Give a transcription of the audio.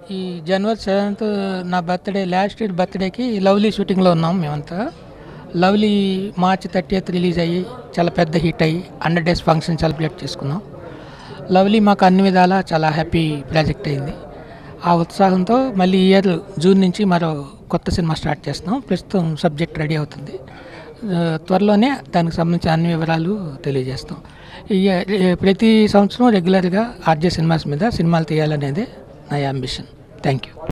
ఈ జనవరి సెవెంత్ నా బర్త్డే లాస్ట్ ఇయర్ బర్త్డేకి లవ్లీ షూటింగ్లో ఉన్నాం మేమంతా లవ్లీ మార్చ్ థర్టీ రిలీజ్ అయ్యి చాలా పెద్ద హిట్ అయ్యి హండ్రెడ్ డేస్ ఫంక్షన్ సెలబ్రేట్ చేసుకున్నాం లవ్లీ మాకు అన్ని విధాలా చాలా హ్యాపీ ప్రాజెక్ట్ అయింది ఆ ఉత్సాహంతో మళ్ళీ ఈ ఇయర్ జూన్ నుంచి మరో కొత్త సినిమా స్టార్ట్ చేస్తున్నాం ప్రస్తుతం సబ్జెక్ట్ రెడీ అవుతుంది ఆ, త్వరలోనే దానికి సంబంధించిన అన్ని వివరాలు తెలియజేస్తాం ఈ ఈ ప్రతి సంవత్సరం రెగ్యులర్గా ఆర్జే సినిమాస్ మీద సినిమాలు తీయాలనేది నా అంబిషన్ థ్యాంక్ యూ